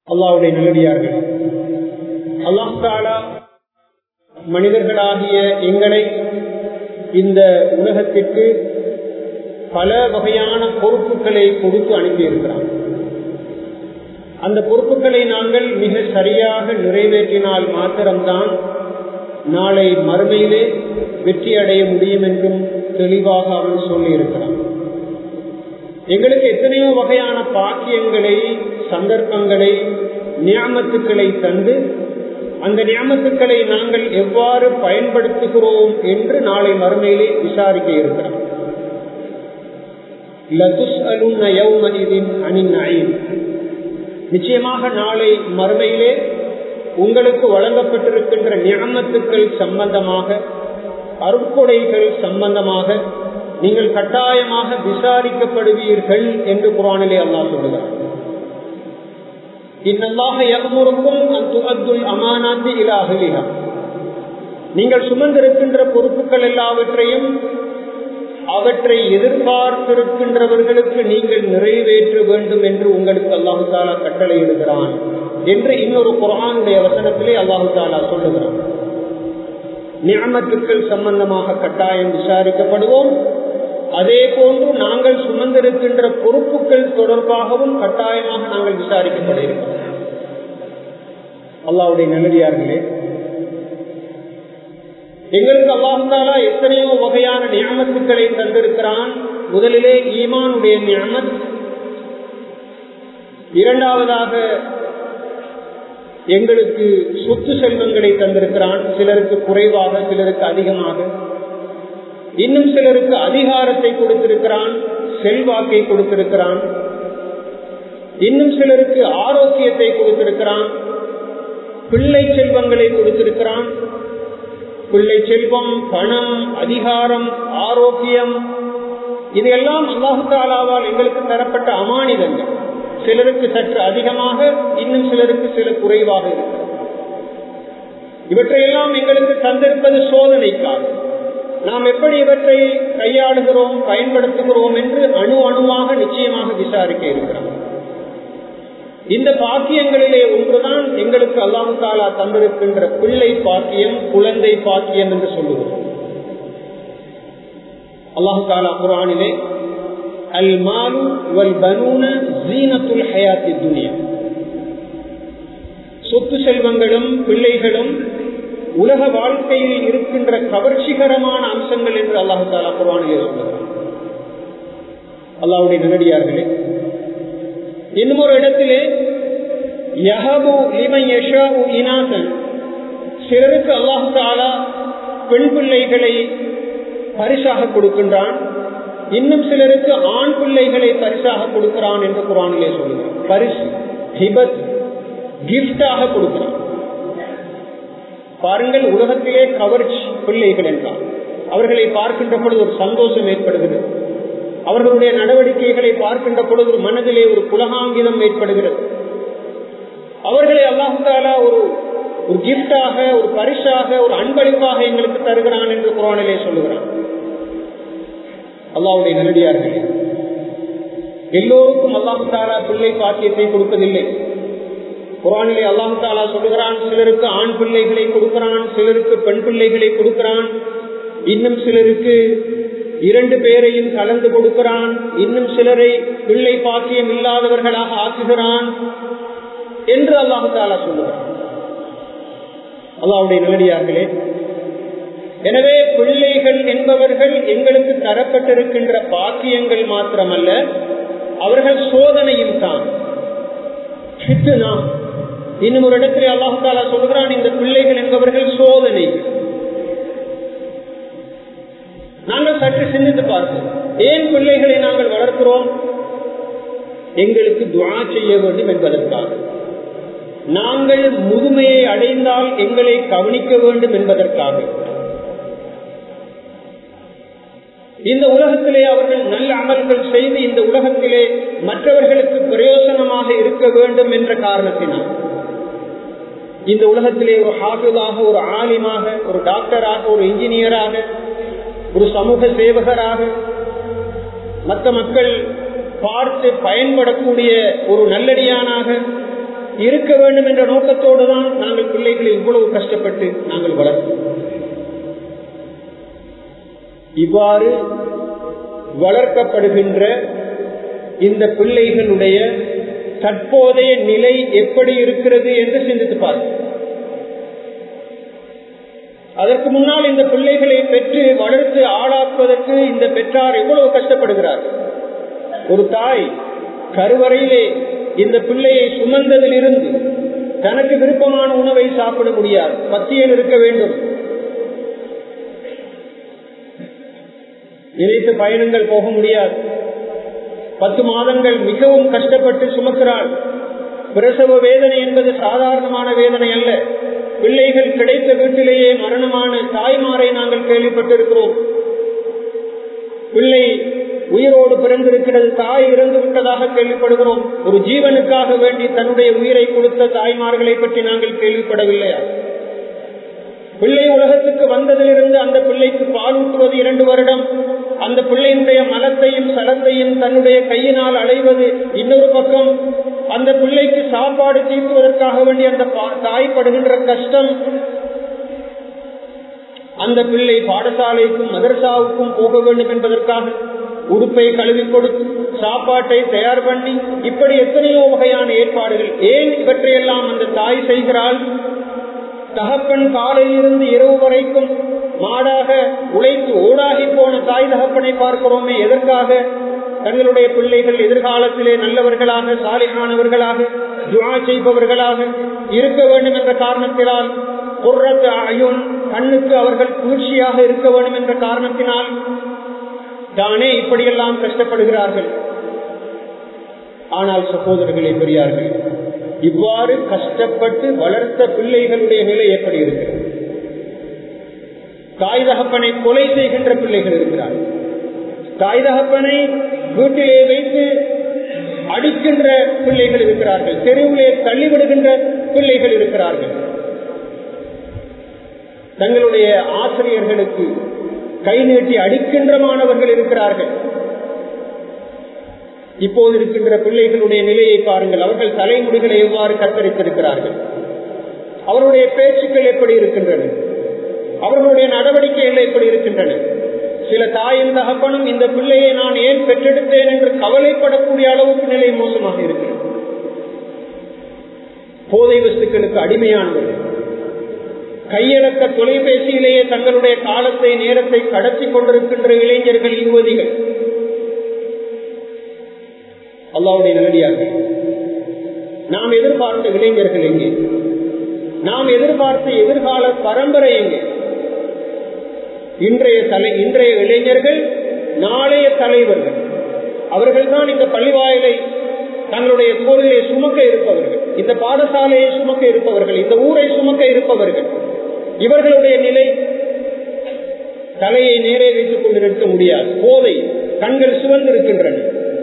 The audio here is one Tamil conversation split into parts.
அல்லாவுடைய நல்லடியார்கள் அல்லாஹாலா மனிதர்களாகிய எங்களை இந்த உலகத்திற்கு பல வகையான பொறுப்புகளை கொடுத்து அனுப்பியிருக்கிறார் அந்த பொறுப்புகளை நாங்கள் மிக சரியாக நிறைவேற்றினால் மாத்திரம்தான் நாளை மறுமையிலே வெற்றி அடைய முடியும் என்றும் தெளிவாக அவன் சொல்லியிருக்கிறான் எங்களுக்கு எத்தனையோ வகையான பாக்கியங்களை சந்தர்ப்பங்களை நியாமத்துக்களை தந்து அந்த நியாமத்துக்களை நாங்கள் எவ்வாறு பயன்படுத்துகிறோம் என்று நாளை மறுமையிலே விசாரிக்க இருக்கிறோம் நிச்சயமாக நாளை மறுமையிலே உங்களுக்கு வழங்கப்பட்டிருக்கின்ற நியமத்துக்கள் சம்பந்தமாக அருட்கொடைகள் சம்பந்தமாக நீங்கள் கட்டாயமாக விசாரிக்கப்படுவீர்கள் என்று குரானிலே அல்லா சொல்லுகிறார் இன்னல்லாக எவமுருக்கும் அத்துல் அமானாத்தி இலாகலிகா நீங்கள் சுமந்திருக்கின்ற பொறுப்புகள் எல்லாவற்றையும் அவற்றை எதிர்பார்த்திருக்கின்றவர்களுக்கு நீங்கள் நிறைவேற்ற வேண்டும் என்று உங்களுக்கு அல்லாஹு தாலா கட்டளையிடுகிறான் என்று இன்னொரு குரானுடைய வசனத்திலே அல்லாஹு தாலா சொல்லுகிறான் நியமத்துக்கள் சம்பந்தமாக கட்டாயம் விசாரிக்கப்படுவோம் அதே போன்று நாங்கள் சுமந்திருக்கின்ற பொறுப்புகள் தொடர்பாகவும் கட்டாயமாக நாங்கள் விசாரிக்கப்பட இருக்கிறோம் அல்லாவுடைய நல்லடியார்களே எங்களுக்கு அல்லாஹாலா எத்தனையோ வகையான நியமத்துக்களை தந்திருக்கிறான் முதலிலே ஈமானுடைய நியமத் இரண்டாவதாக எங்களுக்கு சொத்து செல்வங்களை தந்திருக்கிறான் சிலருக்கு குறைவாக சிலருக்கு அதிகமாக இன்னும் சிலருக்கு அதிகாரத்தை கொடுத்திருக்கிறான் செல்வாக்கை கொடுத்திருக்கிறான் இன்னும் சிலருக்கு ஆரோக்கியத்தை கொடுத்திருக்கிறான் பிள்ளை செல்வங்களை கொடுத்திருக்கிறான் பிள்ளை செல்வம் பணம் அதிகாரம் ஆரோக்கியம் இதையெல்லாம் அல்லாஹு தாலாவால் எங்களுக்கு தரப்பட்ட அமானிதங்கள் சிலருக்கு சற்று அதிகமாக இன்னும் சிலருக்கு சில குறைவாக இருக்கிறது இவற்றையெல்லாம் எங்களுக்கு தந்திருப்பது சோதனைக்காக நாம் எப்படி இவற்றை கையாளுகிறோம் பயன்படுத்துகிறோம் என்று அணு அணுவாக நிச்சயமாக விசாரிக்க இருக்கிறோம் இந்த பாக்கியங்களிலே ஒன்றுதான் எங்களுக்கு அல்லாஹு தாலா தந்திருக்கின்ற பிள்ளை பாக்கியம் குழந்தை பாக்கியம் என்று சொல்லுகிறோம் அல்லாஹு தாலா குரானிலே அல் மாலு வல் பனூன ஜீனத்துல் ஹயாத்தி துனியா சொத்து செல்வங்களும் பிள்ளைகளும் உலக வாழ்க்கையில் இருக்கின்ற கவர்ச்சிகரமான அம்சங்கள் என்று அல்லாஹு தாலா குரானிலே சொல்லுகிறார் அல்லாவுடைய நல்லடியார்களே இன்னும் ஒரு இடத்திலே யஹபு லிமன் யஷாவு இனாசன் சிலருக்கு அல்லாஹு தாலா பெண் பிள்ளைகளை பரிசாக கொடுக்கின்றான் இன்னும் சிலருக்கு ஆண் பிள்ளைகளை பரிசாக கொடுக்கிறான் என்று குரானிலே சொல்லுகிறான் பரிசு ஹிபத் கிஃப்டாக கொடுக்கிறான் பாருங்கள் உலகத்திலே கவர்ச்சி பிள்ளைகள் என்றார் அவர்களை பார்க்கின்ற பொழுது ஒரு சந்தோஷம் ஏற்படுகிறது அவர்களுடைய நடவடிக்கைகளை பார்க்கின்ற பொழுது ஒரு மனதிலே ஒரு புலகாங்கிதம் ஏற்படுகிறது அவர்களை அல்லாஹாலா ஒரு ஒரு கிஃப்டாக ஒரு பரிசாக ஒரு அன்பளிப்பாக எங்களுக்கு தருகிறான் என்று குரானிலே சொல்லுகிறான் அல்லாவுடைய நல்லடியார்கள் எல்லோருக்கும் அல்லாஹு தாலா பிள்ளை பாக்கியத்தை கொடுப்பதில்லை குரானிலே அல்லாஹு தாலா சொல்லுகிறான் சிலருக்கு ஆண் பிள்ளைகளை கொடுக்கிறான் சிலருக்கு பெண் பிள்ளைகளை கொடுக்கிறான் இன்னும் சிலருக்கு இரண்டு பேரையும் கலந்து கொடுக்கிறான் இன்னும் சிலரை பிள்ளை பாக்கியம் இல்லாதவர்களாக ஆக்குகிறான் என்று அல்லாஹு தாலா சொல்லுகிறான் அல்லாவுடைய நல்லடியார்களே எனவே பிள்ளைகள் என்பவர்கள் எங்களுக்கு தரப்பட்டிருக்கின்ற பாக்கியங்கள் மாத்திரமல்ல அவர்கள் சோதனையும் தான் இன்னும் ஒரு இடத்திலே அல்லாஹு தாலா சொல்கிறான் இந்த பிள்ளைகள் என்பவர்கள் சோதனை நாங்கள் சற்று சிந்தித்து பார்ப்போம் ஏன் பிள்ளைகளை நாங்கள் வளர்க்கிறோம் எங்களுக்கு துவா செய்ய வேண்டும் என்பதற்காக நாங்கள் முதுமையை அடைந்தால் எங்களை கவனிக்க வேண்டும் என்பதற்காக இந்த உலகத்திலே அவர்கள் நல்ல அமல்கள் செய்து இந்த உலகத்திலே மற்றவர்களுக்கு பிரயோசனமாக இருக்க வேண்டும் என்ற காரணத்தினால் இந்த உலகத்திலே ஒரு ஹாஃபிதாக ஒரு ஆலிமாக ஒரு டாக்டராக ஒரு இன்ஜினியராக ஒரு சமூக சேவகராக மற்ற மக்கள் பார்த்து பயன்படக்கூடிய ஒரு நல்லடியானாக இருக்க வேண்டும் என்ற நோக்கத்தோடு தான் நாங்கள் பிள்ளைகளை இவ்வளவு கஷ்டப்பட்டு நாங்கள் வளர்த்தோம் இவ்வாறு வளர்க்கப்படுகின்ற இந்த பிள்ளைகளுடைய தற்போதைய நிலை எப்படி இருக்கிறது என்று சிந்தித்து பார்க்க அதற்கு முன்னால் இந்த பிள்ளைகளை பெற்று வளர்த்து ஆளாக்குவதற்கு இந்த பெற்றார் எவ்வளவு கஷ்டப்படுகிறார் ஒரு தாய் கருவறையிலே இந்த பிள்ளையை சுமந்ததிலிருந்து தனக்கு விருப்பமான உணவை சாப்பிட முடியாது பத்தியில் இருக்க வேண்டும் நினைத்து பயணங்கள் போக முடியாது பத்து மாதங்கள் மிகவும் கஷ்டப்பட்டு சுமக்கிறாள் பிரசவ வேதனை என்பது சாதாரணமான வேதனை அல்ல பிள்ளைகள் கிடைத்த வீட்டிலேயே மரணமான தாய்மாரை நாங்கள் கேள்விப்பட்டிருக்கிறோம் பிள்ளை உயிரோடு பிறந்திருக்கிறது தாய் இறந்து விட்டதாக கேள்விப்படுகிறோம் ஒரு ஜீவனுக்காக வேண்டி தன்னுடைய உயிரை கொடுத்த தாய்மார்களை பற்றி நாங்கள் கேள்விப்படவில்லையா பிள்ளை உலகத்துக்கு வந்ததிலிருந்து அந்த பிள்ளைக்கு பால் ஊட்டுவது இரண்டு வருடம் அந்த பிள்ளையினுடைய மலத்தையும் சலத்தையும் தன்னுடைய கையினால் அலைவது இன்னொரு பக்கம் அந்த பிள்ளைக்கு சாப்பாடு தீர்த்துவதற்காக வேண்டி அந்த தாய் படுகின்ற கஷ்டம் அந்த பிள்ளை பாடசாலைக்கும் மதரசாவுக்கும் போக வேண்டும் என்பதற்காக உடுப்பை கழுவி கொடுத்து சாப்பாட்டை தயார் பண்ணி இப்படி எத்தனையோ வகையான ஏற்பாடுகள் ஏன் இவற்றையெல்லாம் அந்த தாய் செய்கிறாள் தகப்பன் காலையிலிருந்து இரவு வரைக்கும் மாடாக உழைத்து ஓடாகி போன தாய் தகப்பனை பார்க்கிறோமே எதற்காக தங்களுடைய பிள்ளைகள் எதிர்காலத்திலே நல்லவர்களாக சாலிகானவர்களாக துவா செய்பவர்களாக இருக்க வேண்டும் என்ற காரணத்தினால் குர்ரத்து அயுன் கண்ணுக்கு அவர்கள் குளிர்ச்சியாக இருக்க வேண்டும் என்ற காரணத்தினால் தானே இப்படியெல்லாம் கஷ்டப்படுகிறார்கள் ஆனால் சகோதரர்களே பெரியார்கள் இவ்வாறு கஷ்டப்பட்டு வளர்த்த பிள்ளைகளுடைய நிலை எப்படி இருக்கிறது தாய் தகப்பனை கொலை செய்கின்ற பிள்ளைகள் இருக்கிறார்கள் தாய் தகப்பனை வீட்டிலே வைத்து அடிக்கின்ற பிள்ளைகள் இருக்கிறார்கள் தெருவிலே தள்ளிவிடுகின்ற பிள்ளைகள் இருக்கிறார்கள் தங்களுடைய ஆசிரியர்களுக்கு கை நீட்டி அடிக்கின்ற மாணவர்கள் இருக்கிறார்கள் இப்போது இருக்கின்ற பிள்ளைகளுடைய நிலையை பாருங்கள் அவர்கள் தலைமுடிகளை எவ்வாறு கத்தரித்திருக்கிறார்கள் அவருடைய பேச்சுக்கள் எப்படி இருக்கின்றன அவர்களுடைய நடவடிக்கைகள் எப்படி இருக்கின்றன சில தாயின் தகப்பனும் இந்த பிள்ளையை நான் ஏன் பெற்றெடுத்தேன் என்று கவலைப்படக்கூடிய அளவுக்கு நிலை மோசமாக இருக்கிறது போதை வஸ்துக்களுக்கு அடிமையானவர்கள் கையடக்க தொலைபேசியிலேயே தங்களுடைய காலத்தை நேரத்தை கடத்தி கொண்டிருக்கின்ற இளைஞர்கள் யுவதிகள் அல்லாவுடைய நல்லடியார்கள் நாம் எதிர்பார்த்த இளைஞர்கள் எங்கே நாம் எதிர்பார்த்த எதிர்கால பரம்பரை எங்கே இன்றைய தலை இன்றைய இளைஞர்கள் நாளைய தலைவர்கள் அவர்கள் தான் இந்த பள்ளிவாயலை தங்களுடைய கோவிலை சுமக்க இருப்பவர்கள் இந்த பாடசாலையை சுமக்க இருப்பவர்கள் இந்த ஊரை சுமக்க இருப்பவர்கள் இவர்களுடைய நிலை தலையை நேரே வைத்துக் கொண்டிருக்க முடியாது போதை கண்கள் சிவந்திருக்கின்றன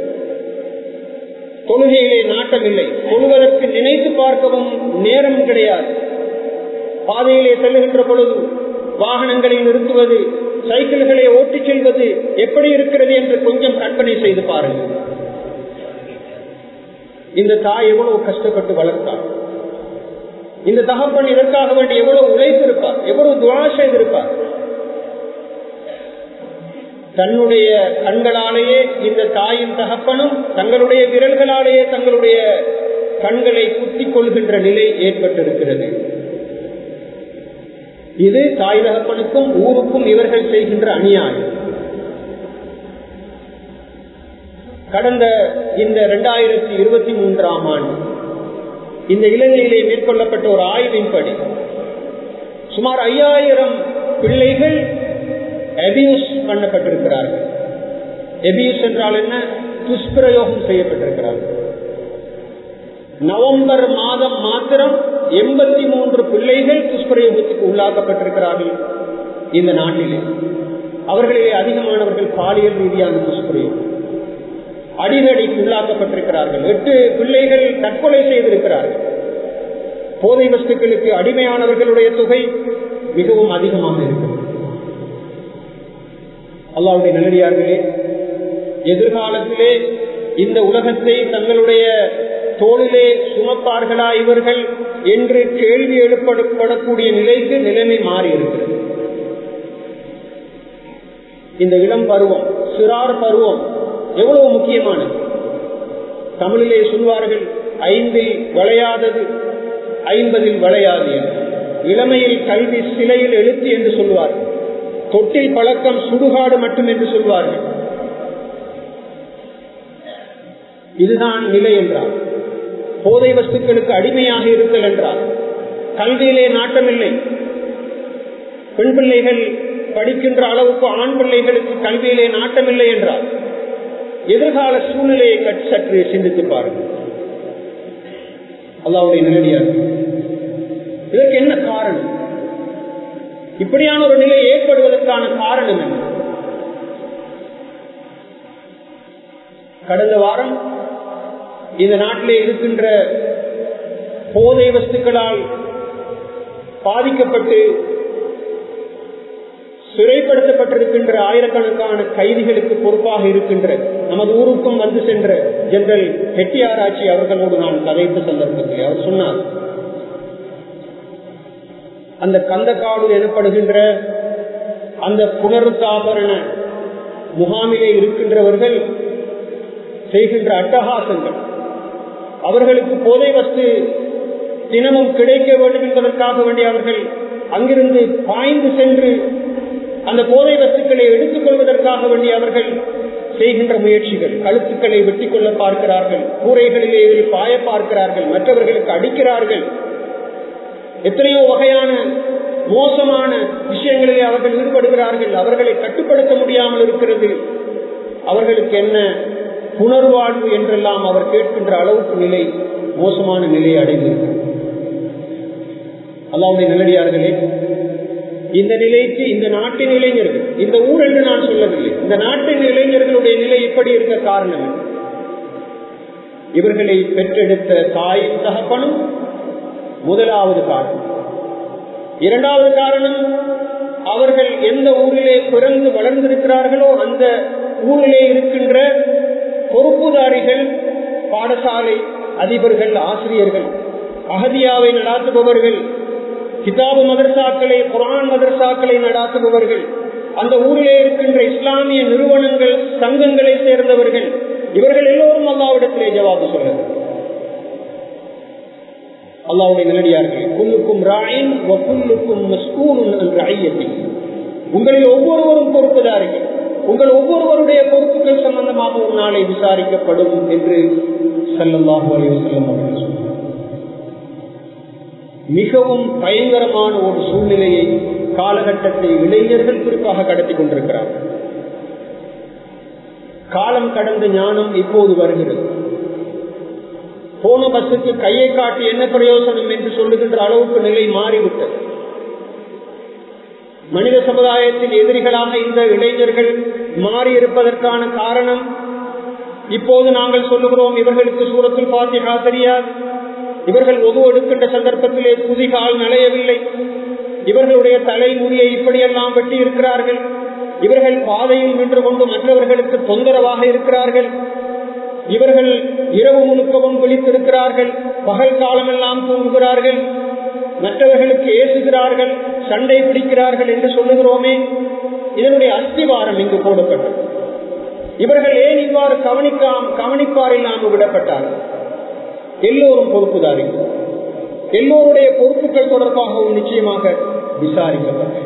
தொழுகையிலே நாட்டம் இல்லை தொழுவதற்கு நினைத்து பார்க்கவும் நேரம் கிடையாது பாதையிலே செல்லுகின்ற பொழுது வாகனங்களை நிறுத்துவது சைக்கிள்களை ஓட்டிச் செல்வது எப்படி இருக்கிறது என்று கொஞ்சம் கற்பனை செய்து பாருங்கள் இந்த தாய் எவ்வளவு கஷ்டப்பட்டு வளர்த்தார் இந்த தகப்பன் இதற்காக வேண்டி எவ்வளவு உழைத்திருப்பார் எவ்வளவு துவா செய்திருப்பார் தன்னுடைய கண்களாலேயே இந்த தாயின் தகப்பனும் தங்களுடைய விரல்களாலேயே தங்களுடைய கண்களை குத்திக் கொள்கின்ற நிலை ஏற்பட்டிருக்கிறது இது தாய் தகப்பனுக்கும் ஊருக்கும் இவர்கள் செய்கின்ற அநியாயம் கடந்த இந்த இரண்டாயிரத்தி இருபத்தி மூன்றாம் ஆண்டு இந்த இலங்கையிலே மேற்கொள்ளப்பட்ட ஒரு ஆய்வின்படி சுமார் ஐயாயிரம் பிள்ளைகள் அபியூஸ் பண்ணப்பட்டிருக்கிறார்கள் எபியூஸ் என்றால் என்ன துஷ்பிரயோகம் செய்யப்பட்டிருக்கிறார்கள் நவம்பர் மாதம் மாத்திரம் எண்பத்தி மூன்று பிள்ளைகள் துஷ்பிரயோகத்துக்கு உள்ளாக்கப்பட்டிருக்கிறார்கள் இந்த நாட்டிலே அவர்களிலே அதிகமானவர்கள் பாலியல் ரீதியான துஷ்பிரயோகம் அடிநடிக்கு உள்ளாக்கப்பட்டிருக்கிறார்கள் எட்டு பிள்ளைகள் தற்கொலை செய்திருக்கிறார்கள் போதை வஸ்துக்களுக்கு அடிமையானவர்களுடைய தொகை மிகவும் அதிகமாக இருக்கிறது அல்லாவுடைய நல்லடியார்களே எதிர்காலத்திலே இந்த உலகத்தை தங்களுடைய தோளிலே சுமப்பார்களா இவர்கள் என்று கேள்வி எழுப்பப்படக்கூடிய நிலைக்கு நிலைமை மாறி இருக்கிறது இந்த இளம் பருவம் சிறார் பருவம் எவ்வளவு முக்கியமானது தமிழிலே சொல்வார்கள் ஐந்தில் விளையாதது ஐம்பதில் விளையாது என்று இளமையில் கல்வி சிலையில் எழுத்து என்று சொல்வார்கள் தொட்டில் பழக்கம் சுடுகாடு மட்டும் என்று சொல்வார்கள் இதுதான் நிலை என்றார் போதை வஸ்துக்களுக்கு அடிமையாக இருத்தல் என்றார் கல்வியிலே நாட்டமில்லை பெண் பிள்ளைகள் படிக்கின்ற அளவுக்கு ஆண் பிள்ளைகளுக்கு கல்வியிலே நாட்டமில்லை என்றார் எதிர்கால சூழ்நிலையை சற்று சிந்தித்து பாருங்கள் அல்லாவுடைய நிலையார் இதற்கு என்ன காரணம் இப்படியான ஒரு நிலை ஏற்படுவதற்கான காரணம் என்ன கடந்த வாரம் இந்த நாட்டிலே இருக்கின்ற போதை வஸ்துக்களால் பாதிக்கப்பட்டு சிறைப்படுத்தப்பட்டிருக்கின்ற ஆயிரக்கணக்கான கைதிகளுக்கு பொறுப்பாக இருக்கின்ற நமது ஊருக்கும் வந்து சென்ற ஜெனரல் ஹெட்டியாராட்சி அவர்களோடு நான் கதைத்த சந்தர்ப்பத்தில் அவர் சொன்னார் அந்த கந்தக்காடு எனப்படுகின்ற அந்த புனருத்தாபரண முகாமிலே இருக்கின்றவர்கள் செய்கின்ற அட்டகாசங்கள் அவர்களுக்கு போதை வஸ்து தினமும் கிடைக்க வேண்டும் என்பதற்காக வேண்டிய அவர்கள் அங்கிருந்து பாய்ந்து சென்று அந்த போதை வஸ்துக்களை எடுத்துக் கொள்வதற்காக வேண்டிய அவர்கள் செய்கின்ற முயற்சிகள் கழுத்துக்களை வெட்டி கொள்ள பார்க்கிறார்கள் கூரைகளிலே பாய பார்க்கிறார்கள் மற்றவர்களுக்கு அடிக்கிறார்கள் எத்தனையோ வகையான மோசமான விஷயங்களிலே அவர்கள் ஈடுபடுகிறார்கள் அவர்களை கட்டுப்படுத்த முடியாமல் இருக்கிறது அவர்களுக்கு என்ன புனர்வாழ்வு என்றெல்லாம் அவர் கேட்கின்ற அளவுக்கு நிலை மோசமான நிலையை அடைந்திருக்கிறது அல்லாவுடைய நல்லடியார்களே இந்த நிலைக்கு இந்த நாட்டின் இளைஞர்கள் இந்த ஊர் என்று நான் சொல்லவில்லை இந்த நாட்டின் இளைஞர்களுடைய நிலை இப்படி இருக்க காரணம் இவர்களை பெற்றெடுத்த தாயின் தகப்பனும் முதலாவது காரணம் இரண்டாவது காரணம் அவர்கள் எந்த ஊரிலே பிறந்து வளர்ந்திருக்கிறார்களோ அந்த ஊரிலே இருக்கின்ற பொறுப்புதாரிகள் பாடசாலை அதிபர்கள் ஆசிரியர்கள் அகதியாவை நடாத்துபவர்கள் கிதாபு மதர்சாக்களை குரான் மதர்சாக்களை நடாத்துபவர்கள் அந்த ஊரிலே இருக்கின்ற இஸ்லாமிய நிறுவனங்கள் சங்கங்களை சேர்ந்தவர்கள் இவர்கள் எல்லோரும் அல்லாவிடத்திலே ஜவாபு சொல்லுங்கள் அல்லாவுடைய நிலடியார்கள் குல்லுக்கும் ராயின் குல்லுக்கும் என்ற ஐயத்தை உங்களில் ஒவ்வொருவரும் பொறுப்புதார்கள் உங்கள் ஒவ்வொருவருடைய பொறுப்புகள் சம்பந்தமாக ஒரு நாளை விசாரிக்கப்படும் என்று செல்லமாக செல்லும் அவர்கள் சொன்னார் மிகவும் பயங்கரமான ஒரு சூழ்நிலையை காலகட்டத்தை இளைஞர்கள் குறிப்பாக கடத்தி கொண்டிருக்கிறார்கள் காலம் கடந்த ஞானம் இப்போது வருகிறது போன பஸ்ஸுக்கு கையை காட்டி என்ன பிரயோசனம் என்று சொல்லுகின்ற அளவுக்கு நிலை மாறிவிட்டது மனித சமுதாயத்தின் எதிரிகளாக இந்த இளைஞர்கள் மாறி இருப்பதற்கான காரணம் இப்போது நாங்கள் சொல்லுகிறோம் இவர்களுக்கு சூரத்தில் பாத்திகா தெரியாது இவர்கள் ஒது எடுக்கின்ற சந்தர்ப்பத்திலே புதிகால் நலையவில்லை இவர்களுடைய தலைமுடியை இப்படியெல்லாம் வெட்டி இருக்கிறார்கள் இவர்கள் பாதையில் நின்று கொண்டு மற்றவர்களுக்கு தொந்தரவாக இருக்கிறார்கள் இவர்கள் இரவு முழுக்கவும் விழித்திருக்கிறார்கள் பகல் காலமெல்லாம் தூங்குகிறார்கள் மற்றவர்களுக்கு ஏசுகிறார்கள் சண்டை பிடிக்கிறார்கள் என்று சொல்லுகிறோமே இதனுடைய அஸ்திவாரம் இங்கு போடப்பட்டது இவர்கள் ஏன் இவ்வாறு கவனிக்காம கவனிப்பார் இல்லாமல் விடப்பட்டார்கள் எல்லோரும் பொறுப்புதாரிகள் எல்லோருடைய பொறுப்புகள் தொடர்பாகவும் நிச்சயமாக விசாரிக்கப்பட்ட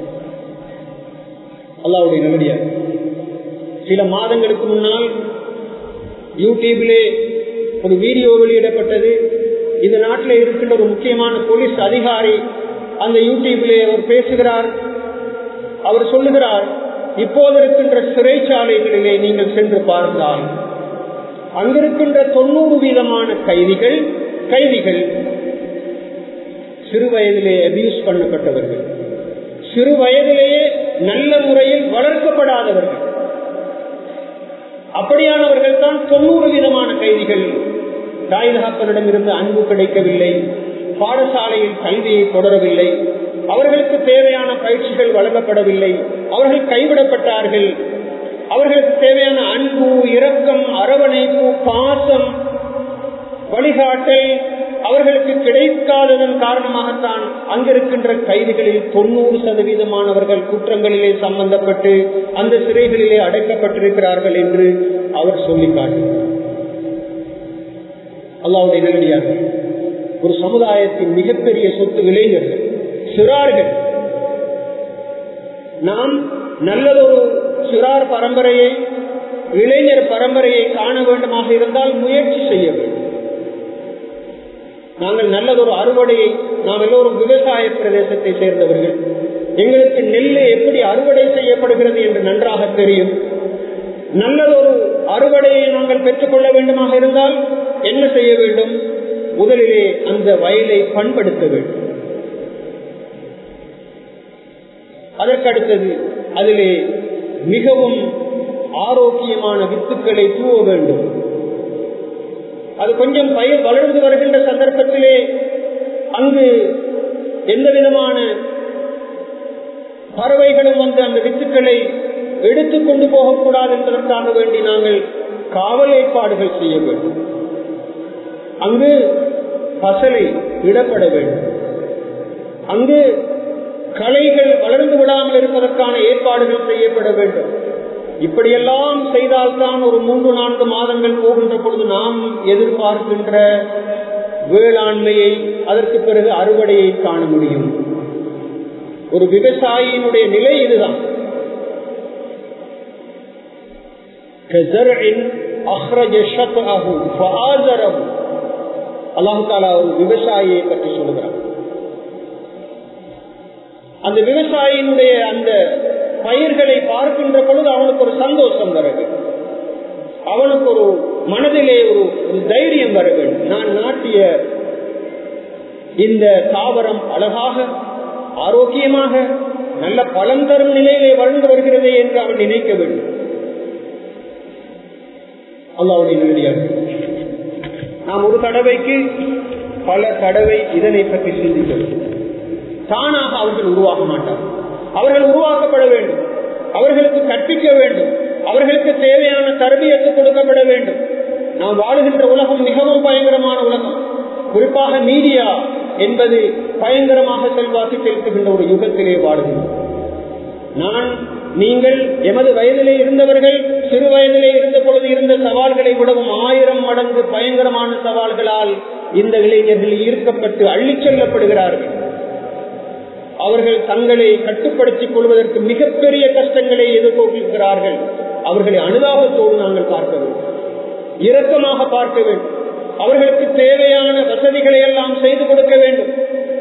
அல்லாவுடைய நல்லடியார் சில மாதங்களுக்கு முன்னால் யூடியூபிலே ஒரு வீடியோ வெளியிடப்பட்டது இந்த நாட்டில் இருக்கின்ற ஒரு முக்கியமான போலீஸ் அதிகாரி அந்த யூடியூபிலே அவர் பேசுகிறார் அவர் சொல்லுகிறார் இப்போது இருக்கின்ற சிறைச்சாலைகளிலே நீங்கள் சென்று பார்த்தால் அங்கிருக்கின்ற தொண்ணூறு வீதமான கைதிகள் கைதிகள் சிறு வயதிலே அபியூஸ் பண்ணப்பட்டவர்கள் சிறு வயதிலேயே நல்ல முறையில் வளர்க்கப்படாதவர்கள் அப்படியானவர்கள் தான் தொண்ணூறு விதமான கைதிகள் தாய் தகப்பனிடம் இருந்து அன்பு கிடைக்கவில்லை பாடசாலையில் கல்வியை தொடரவில்லை அவர்களுக்கு தேவையான பயிற்சிகள் வழங்கப்படவில்லை அவர்கள் கைவிடப்பட்டார்கள் அவர்களுக்கு தேவையான அன்பு இரக்கம் அரவணைப்பு பாசம் வழிகாட்டல் அவர்களுக்கு கிடைக்காததன் காரணமாகத்தான் அங்கிருக்கின்ற கைதிகளில் தொண்ணூறு சதவீதமானவர்கள் குற்றங்களிலே சம்பந்தப்பட்டு அந்த சிறைகளிலே அடைக்கப்பட்டிருக்கிறார்கள் என்று அவர் சொல்லி காட்டுகிறார் அல்லாவுடைய நேரடியாக ஒரு சமுதாயத்தின் மிகப்பெரிய சொத்து இளைஞர்கள் சிறார்கள் நாம் நல்லதொரு சிறார் பரம்பரையை இளைஞர் பரம்பரையை காண வேண்டுமாக இருந்தால் முயற்சி செய்ய வேண்டும் நாங்கள் நல்லதொரு அறுவடையை நாம் எல்லோரும் விவசாய பிரதேசத்தை சேர்ந்தவர்கள் எங்களுக்கு நெல் எப்படி அறுவடை செய்யப்படுகிறது என்று நன்றாக தெரியும் நல்லதொரு அறுவடையை நாங்கள் பெற்றுக்கொள்ள வேண்டுமாக இருந்தால் என்ன செய்ய வேண்டும் முதலிலே அந்த வயலை பண்படுத்த வேண்டும் அதற்கடுத்தது அதிலே மிகவும் ஆரோக்கியமான வித்துக்களை தூவ வேண்டும் அது கொஞ்சம் பயிர் வளர்ந்து வருகின்ற சந்தர்ப்பத்திலே அங்கு எந்த விதமான பறவைகளும் வந்து அந்த வித்துக்களை எடுத்துக் கொண்டு போகக்கூடாது என்பதற்காக வேண்டி நாங்கள் காவல் ஏற்பாடுகள் செய்ய வேண்டும் அங்கு பசலை இடப்பட வேண்டும் அங்கு களைகள் வளர்ந்து விடாமல் இருப்பதற்கான ஏற்பாடுகள் செய்யப்பட வேண்டும் இப்படியெல்லாம் செய்தால்தான் ஒரு மூன்று நான்கு மாதங்கள் போகின்ற பொழுது நாம் எதிர்பார்க்கின்ற வேளாண்மையை அதற்கு பிறகு அறுவடையை காண முடியும் ஒரு விவசாயியினுடைய நிலை இதுதான் அல்லாஹு தாலா ஒரு விவசாயியை பற்றி சொல்லுகிறார் அந்த விவசாயியினுடைய அந்த பயிர்களை பார்க்கின்ற பொழுது அவனுக்கு ஒரு சந்தோஷம் வர வேண்டும் அவனுக்கு ஒரு மனதிலே ஒரு தைரியம் வர வேண்டும் நான் நாட்டிய இந்த தாவரம் அழகாக ஆரோக்கியமாக நல்ல பலம் தரும் நிலையிலே வளர்ந்து வருகிறதே என்று அவன் நினைக்க வேண்டும் அல்லாவுடைய நேரடியாக நாம் ஒரு தடவைக்கு பல தடவை இதனை பற்றி சிந்திக்க வேண்டும் தானாக அவர்கள் உருவாக மாட்டார் அவர்கள் உருவாக்கப்பட வேண்டும் அவர்களுக்கு கற்பிக்க வேண்டும் அவர்களுக்கு தேவையான தரபியத்து கொடுக்கப்பட வேண்டும் நாம் வாழுகின்ற உலகம் மிகவும் பயங்கரமான உலகம் குறிப்பாக மீடியா என்பது பயங்கரமாக செல்வாக்கு செலுத்துகின்ற ஒரு யுகத்திலே வாழுகின்றோம் நான் நீங்கள் எமது வயதிலே இருந்தவர்கள் சிறு வயதிலே இருந்த பொழுது இருந்த சவால்களை விடவும் ஆயிரம் மடங்கு பயங்கரமான சவால்களால் இந்த இளைஞர்கள் ஈர்க்கப்பட்டு அள்ளிச் செல்லப்படுகிறார்கள் அவர்கள் தங்களை கட்டுப்படுத்திக் கொள்வதற்கு மிகப்பெரிய கஷ்டங்களை எதிர்கொள்கிறார்கள் அவர்களை அனுதாபத்தோடு நாங்கள் பார்க்க வேண்டும் இரக்கமாக பார்க்க வேண்டும் அவர்களுக்கு தேவையான வசதிகளை எல்லாம் செய்து கொடுக்க வேண்டும்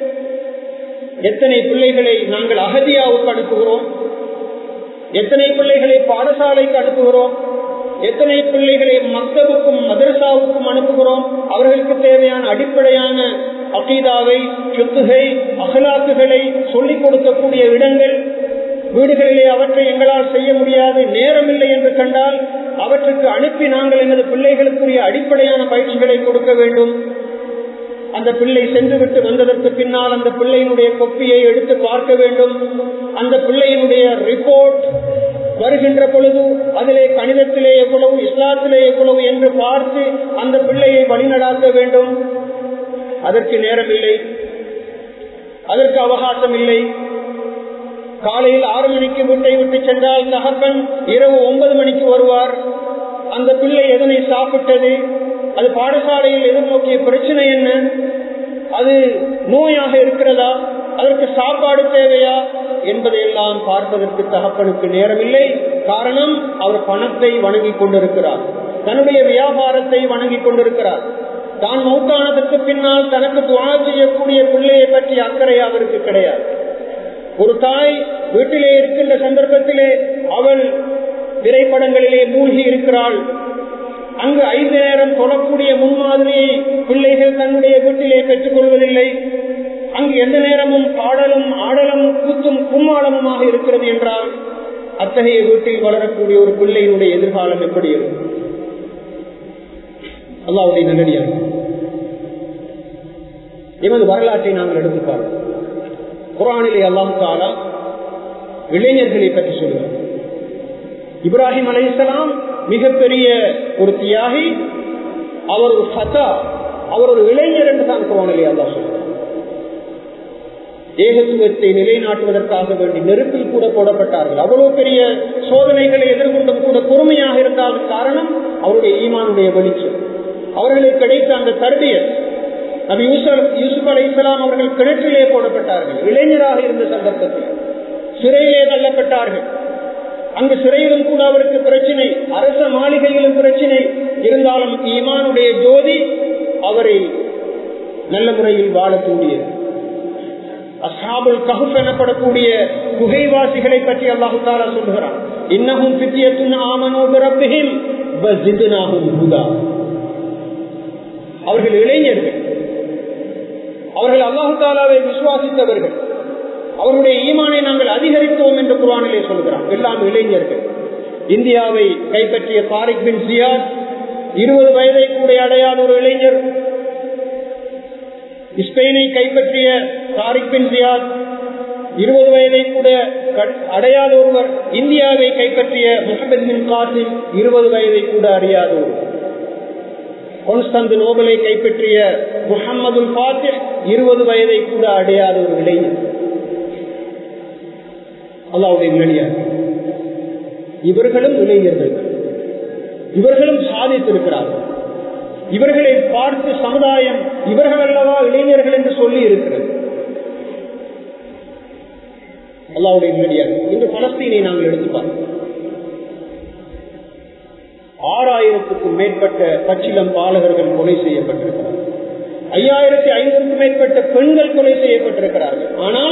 எத்தனை பிள்ளைகளை நாங்கள் அகதியாவுக்கு அனுப்புகிறோம் எத்தனை பிள்ளைகளை பாடசாலைக்கு அனுப்புகிறோம் எத்தனை பிள்ளைகளை மக்தவுக்கும் மதரசாவுக்கும் அனுப்புகிறோம் அவர்களுக்கு தேவையான அடிப்படையான அகீதாவை சொத்துகை அகலாக்குகளை சொல்லிக் கொடுக்கக்கூடிய இடங்கள் வீடுகளிலே அவற்றை எங்களால் செய்ய முடியாது நேரமில்லை என்று கண்டால் அவற்றுக்கு அனுப்பி நாங்கள் எமது பிள்ளைகளுக்குரிய அடிப்படையான பயிற்சிகளை கொடுக்க வேண்டும் அந்த பிள்ளை சென்றுவிட்டு வந்ததற்கு பின்னால் அந்த பிள்ளையினுடைய கொப்பியை எடுத்து பார்க்க வேண்டும் அந்த பிள்ளையினுடைய ரிப்போர்ட் வருகின்ற பொழுது அதிலே கணிதத்திலே எவ்வளவு இஸ்லாத்திலே எவ்வளவு என்று பார்த்து அந்த பிள்ளையை வழிநடாத்த வேண்டும் அதற்கு நேரம் இல்லை அதற்கு அவகாசம் இல்லை காலையில் ஆறு மணிக்கு வீட்டை விட்டு சென்றால் தகப்பன் இரவு ஒன்பது மணிக்கு வருவார் அந்த பிள்ளை எதனை சாப்பிட்டது அது பாடசாலையில் எதிர்நோக்கிய பிரச்சனை என்ன அது நோயாக இருக்கிறதா அதற்கு சாப்பாடு தேவையா என்பதையெல்லாம் பார்ப்பதற்கு தகப்பனுக்கு நேரமில்லை காரணம் அவர் பணத்தை வணங்கிக் கொண்டிருக்கிறார் தன்னுடைய வியாபாரத்தை வணங்கிக் கொண்டிருக்கிறார் தான் மௌத்தானதற்கு பின்னால் தனக்கு துவா செய்யக்கூடிய பிள்ளையை பற்றி அக்கறை அவருக்கு கிடையாது ஒரு தாய் வீட்டிலே இருக்கின்ற சந்தர்ப்பத்திலே அவள் திரைப்படங்களிலே மூழ்கி இருக்கிறாள் அங்கு ஐந்து நேரம் தொடக்கூடிய முன்மாதிரியை பிள்ளைகள் தன்னுடைய வீட்டிலே பெற்றுக் கொள்வதில்லை அங்கு எந்த நேரமும் பாடலும் ஆடலும் கூத்தும் கும்மாளமுமாக இருக்கிறது என்றால் அத்தகைய வீட்டில் வளரக்கூடிய ஒரு பிள்ளையினுடைய எதிர்காலம் எப்படி இருக்கும் அல்லாவுடைய நல்லடியாக எமது வரலாற்றை நாங்கள் எடுத்து பார்ப்போம் குரானிலே அல்லாம் தாலா இளைஞர்களை பற்றி சொல்கிறார் இப்ராஹிம் அலைசலாம் மிகப்பெரிய ஒரு தியாகி அவர் ஒரு ஃபதா அவர் ஒரு இளைஞர் என்று தான் குரானிலே அல்லா சொல்றார் ஏகத்துவத்தை நிலைநாட்டுவதற்காக வேண்டி நெருப்பில் கூட போடப்பட்டார்கள் அவ்வளவு பெரிய சோதனைகளை எதிர்கொண்டும் கூட பொறுமையாக இருந்தாலும் காரணம் அவருடைய ஈமானுடைய வெளிச்சம் அவர்களுக்கு கிடைத்த அந்த தருவியர் நபி யூசப் யூசுப் அலி இஸ்லாம் அவர்கள் கிணற்றிலே போடப்பட்டார்கள் இளைஞராக இருந்த சந்தர்ப்பத்தில் சிறையிலே தள்ளப்பட்டார்கள் அங்கு சிறையிலும் கூட அவருக்கு பிரச்சனை அரச மாளிகையிலும் பிரச்சனை இருந்தாலும் ஈமானுடைய ஜோதி அவரை நல்ல முறையில் வாழ தூண்டியது அசாபுல் கஹுப் எனப்படக்கூடிய குகைவாசிகளை பற்றி அல்லாஹு தாலா சொல்கிறான் இன்னமும் பித்தியத்துன் ஆமனோ பிறப்பிகில் அவர்கள் இளைஞர்கள் அவர்கள் அல்லாஹு தாலாவை விசுவாசித்தவர்கள் அவருடைய ஈமானை நாங்கள் அதிகரித்தோம் என்று குரானிலே சொல்கிறான் எல்லாம் இளைஞர்கள் இந்தியாவை கைப்பற்றிய தாரிக் பின் சியாத் இருபது வயதை கூட அடையாத ஒரு இளைஞர் ஸ்பெயினை கைப்பற்றிய தாரிக் பின் சியாத் இருபது வயதை கூட அடையாத ஒருவர் இந்தியாவை கைப்பற்றிய முகமது பின் காசிம் இருபது வயதை கூட அடையாத ஒருவர் கொன்ஸ்டந்து நோபலை கைப்பற்றிய முகமது பாத்திர் இருபது வயதை கூட அடையாத ஒரு இளைஞர் அல்லாவுடைய நிலையார் இவர்களும் இளைஞர்கள் இவர்களும் சாதித்திருக்கிறார்கள் இவர்களை பார்த்து சமுதாயம் இவர்கள் அல்லவா இளைஞர்கள் என்று சொல்லி இருக்கிறது அல்லாவுடைய நிலையார் இன்று பலஸ்தீனை நாங்கள் எடுத்து பார்க்கிறோம் ஆறாயிரத்துக்கும் மேற்பட்ட பச்சிலம் பாலகர்கள் கொலை செய்யப்பட்டிருக்கிறார்கள் ஐயாயிரத்தி ஐநூறுக்கும் மேற்பட்ட பெண்கள் கொலை செய்யப்பட்டிருக்கிறார்கள் ஆனால்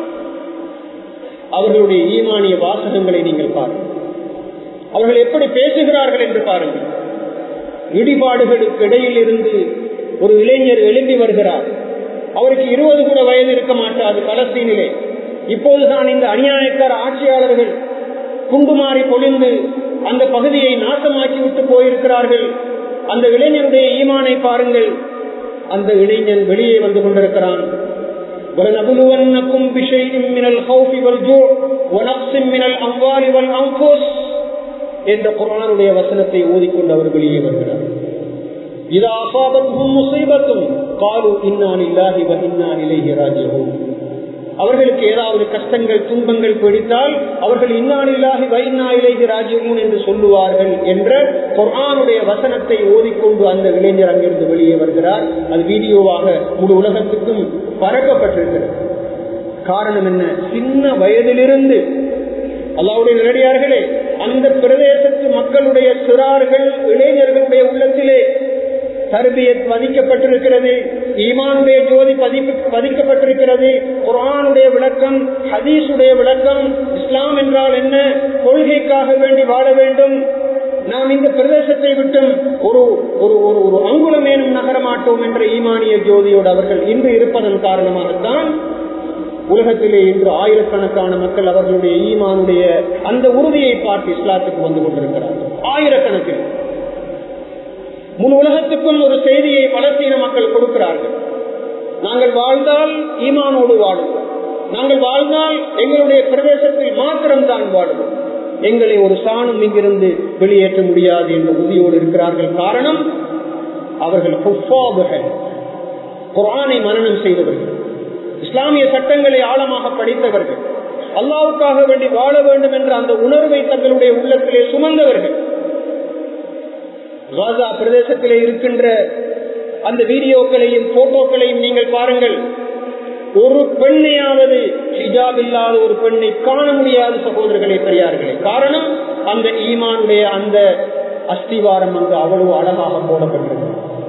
அவர்களுடைய ஈமானிய வாசகங்களை நீங்கள் பாருங்கள் அவர்கள் எப்படி பேசுகிறார்கள் என்று பாருங்கள் இடிபாடுகளுக்கு இடையில் இருந்து ஒரு இளைஞர் எழும்பி வருகிறார் அவருக்கு இருபது கூட வயது இருக்க மாட்டாது பலஸ்தீனிலே இப்போதுதான் இந்த அநியாயக்கார ஆட்சியாளர்கள் குண்டுமாறி பொழிந்து அந்த பகுதியை நாசமாக்கி விட்டு போயிருக்கிறார்கள் அந்த இளைஞனுடைய ஈமானை பாருங்கள் அந்த இளைஞன் வெளியே வந்து கொண்டிருக்கிறான் ولنبلونكم بشيء من الخوف والجوع ونقص من الأموال والأنفس என்ற குரானுடைய வசனத்தை ஓதிக்கொண்டு அவர் வெளியே வருகிறார் இது அசாபத்தும் முசைபத்தும் காலு இன்னான் இல்லாஹி இன்னான் இலேஹி ராஜ்யவும் அவர்களுக்கு ஏதாவது கஷ்டங்கள் துன்பங்கள் பிடித்தால் அவர்கள் இன்னானில்லாகி வைநாயிலேகி ராஜ்யமும் என்று சொல்லுவார்கள் என்ற குரானுடைய வசனத்தை ஓதிக்கொண்டு அந்த இளைஞர் அங்கிருந்து வெளியே வருகிறார் அது வீடியோவாக முழு உலகத்துக்கும் பரப்பப்பட்டிருக்கிறது காரணம் என்ன சின்ன வயதிலிருந்து அல்லாவுடைய நேரடியார்களே அந்த பிரதேசத்து மக்களுடைய சிறார்கள் இளைஞர்களுடைய உள்ளத்திலே தர்பியத் பதிக்கப்பட்டிருக்கிறது ஈமானுடைய ஜோதி பதிப்பு பதிக்கப்பட்டிருக்கிறது குரானுடைய விளக்கம் ஹதீஸுடைய விளக்கம் இஸ்லாம் என்றால் என்ன கொள்கைக்காக வேண்டி வாழ வேண்டும் நாம் இந்த பிரதேசத்தை விட்டும் ஒரு ஒரு ஒரு ஒரு அங்குலமேனும் நகரமாட்டோம் என்ற ஈமானிய ஜோதியோடு அவர்கள் இன்று இருப்பதன் காரணமாகத்தான் உலகத்திலே இன்று ஆயிரக்கணக்கான மக்கள் அவர்களுடைய ஈமானுடைய அந்த உறுதியை பார்த்து இஸ்லாத்துக்கு வந்து கொண்டிருக்கிறார்கள் ஆயிரக்கணக்கில் முழு உலகத்துக்கும் ஒரு செய்தியை பலஸ்தீன மக்கள் கொடுக்கிறார்கள் நாங்கள் வாழ்ந்தால் ஈமானோடு வாழுவோம் நாங்கள் வாழ்ந்தால் எங்களுடைய பிரதேசத்தில் மாத்திரம்தான் வாழுவோம் எங்களை ஒரு சாணம் இங்கிருந்து வெளியேற்ற முடியாது என்ற உறுதியோடு இருக்கிறார்கள் காரணம் அவர்கள் குரானை மனநம் செய்தவர்கள் இஸ்லாமிய சட்டங்களை ஆழமாக படித்தவர்கள் அல்லாவுக்காக வேண்டி வாழ வேண்டும் என்ற அந்த உணர்வை தங்களுடைய உள்ளத்திலே சுமந்தவர்கள் காசா பிரதேசத்திலே இருக்கின்ற அந்த வீடியோக்களையும் போட்டோக்களையும் நீங்கள் பாருங்கள் ஒரு பெண்ணையாவது ஹிஜாப் இல்லாத ஒரு பெண்ணை காண முடியாத சகோதரர்களே பெரியார்களே காரணம் அந்த ஈமானுடைய அந்த அஸ்திவாரம் அங்கு அவ்வளவு அழகாக போடப்பட்டிருக்கிறது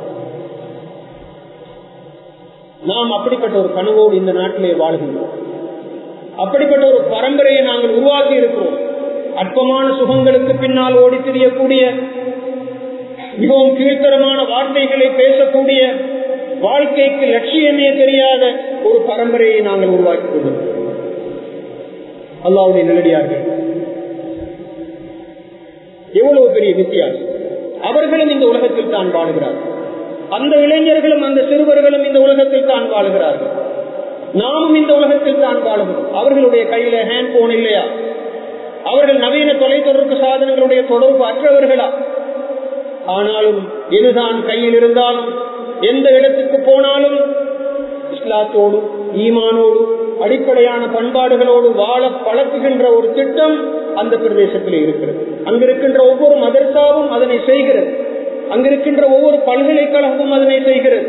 நாம் அப்படிப்பட்ட ஒரு கனவோடு இந்த நாட்டிலே வாழ்கின்றோம் அப்படிப்பட்ட ஒரு பரம்பரையை நாங்கள் உருவாக்கி இருக்கிறோம் அற்பமான சுகங்களுக்கு பின்னால் ஓடி திரியக்கூடிய மிகவும் கீழ்த்தரமான வார்த்தைகளை பேசக்கூடிய வாழ்க்கைக்கு லட்சியமே தெரியாத ஒரு பரம்பரையை நாங்கள் உருவாக்கி கொண்டிருக்கிறோம் அல்லாவுடைய நிலடியார்கள் எவ்வளவு பெரிய வித்தியாசம் அவர்களும் இந்த உலகத்தில் தான் வாழ்கிறார்கள் அந்த இளைஞர்களும் அந்த சிறுவர்களும் இந்த உலகத்தில் தான் வாழ்கிறார்கள் நாமும் இந்த உலகத்தில் தான் வாழுகிறோம் அவர்களுடைய கையில ஹேண்ட் போன் இல்லையா அவர்கள் நவீன தொலைத்தொடர்பு சாதனங்களுடைய தொடர்பு அற்றவர்களா ஆனாலும் எதுதான் கையில் இருந்தாலும் எந்த இடத்துக்கு போனாலும் இஸ்லாத்தோடு ஈமானோடு அடிப்படையான பண்பாடுகளோடு வாழ பழக்குகின்ற ஒரு திட்டம் அந்த பிரதேசத்தில் இருக்கிறது அங்கிருக்கின்ற ஒவ்வொரு மதர்சாவும் அதனை செய்கிறது அங்கிருக்கின்ற ஒவ்வொரு பல்கலைக்கழகமும் அதனை செய்கிறது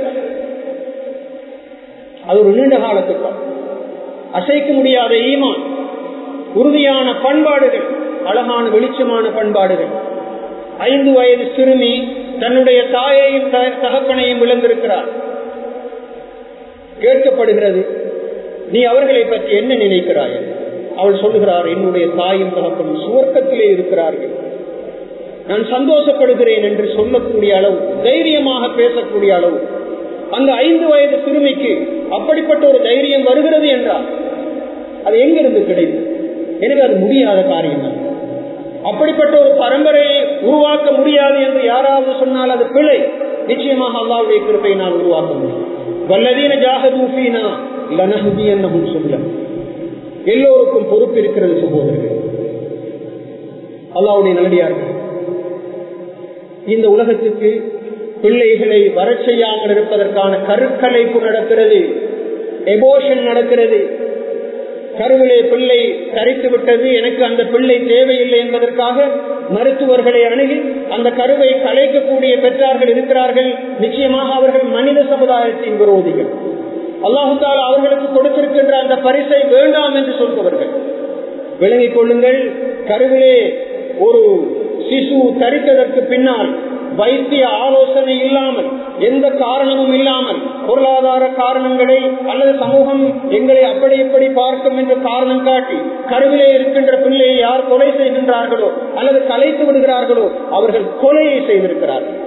அது ஒரு நீண்ட கால திட்டம் அசைக்க முடியாத ஈமான் உறுதியான பண்பாடுகள் அழகான வெளிச்சமான பண்பாடுகள் ஐந்து வயது சிறுமி தன்னுடைய தாயையும் தகப்பனையும் விளந்திருக்கிறார் கேட்கப்படுகிறது நீ அவர்களை பற்றி என்ன நினைக்கிறாய் அவள் சொல்லுகிறார் என்னுடைய தாயும் தகப்பனும் சுவர்க்கத்திலே இருக்கிறார்கள் நான் சந்தோஷப்படுகிறேன் என்று சொல்லக்கூடிய அளவு தைரியமாக பேசக்கூடிய அளவு அந்த ஐந்து வயது சிறுமிக்கு அப்படிப்பட்ட ஒரு தைரியம் வருகிறது என்றால் அது எங்கிருந்து கிடைத்தது எனவே அது முடியாத காரியம் தான் அப்படிப்பட்ட ஒரு பரம்பரையை உருவாக்க முடியாது என்று யாராவது சொன்னால் அது பிழை நிச்சயமாக அல்லாவுடைய கிருப்பை நான் உருவாக்க முடியும் வல்லதீன ஜாகதூஃபீனா லனஹுதி என்னகும் சொல்ல எல்லோருக்கும் பொறுப்பு இருக்கிறது சகோதரர்கள் அல்லாவுடைய நல்லடியார்கள் இந்த உலகத்துக்கு பிள்ளைகளை வரச் செய்யாமல் இருப்பதற்கான கருக்கலைப்பு நடக்கிறது எபோஷன் நடக்கிறது கருவிலே பிள்ளை தரித்து விட்டது எனக்கு அந்த பிள்ளை தேவையில்லை என்பதற்காக மருத்துவர்களை அணுகி அந்த கருவை கலைக்கக்கூடிய பெற்றார்கள் இருக்கிறார்கள் நிச்சயமாக அவர்கள் மனித சமுதாயத்தின் விரோதிகள் அல்லாஹால அவர்களுக்கு கொடுத்திருக்கின்ற அந்த பரிசை வேண்டாம் என்று சொல்பவர்கள் விளங்கிக் கொள்ளுங்கள் கருவிலே ஒரு சிசு தரித்ததற்கு பின்னால் வைத்திய ஆலோசனை இல்லாமல் எந்த காரணமும் இல்லாமல் பொருளாதார காரணங்களை அல்லது சமூகம் எங்களை அப்படி இப்படி பார்க்கும் என்று காரணம் காட்டி கருவிலே இருக்கின்ற பிள்ளையை யார் கொலை செய்கின்றார்களோ அல்லது கலைத்து விடுகிறார்களோ அவர்கள் கொலையை செய்திருக்கிறார்கள்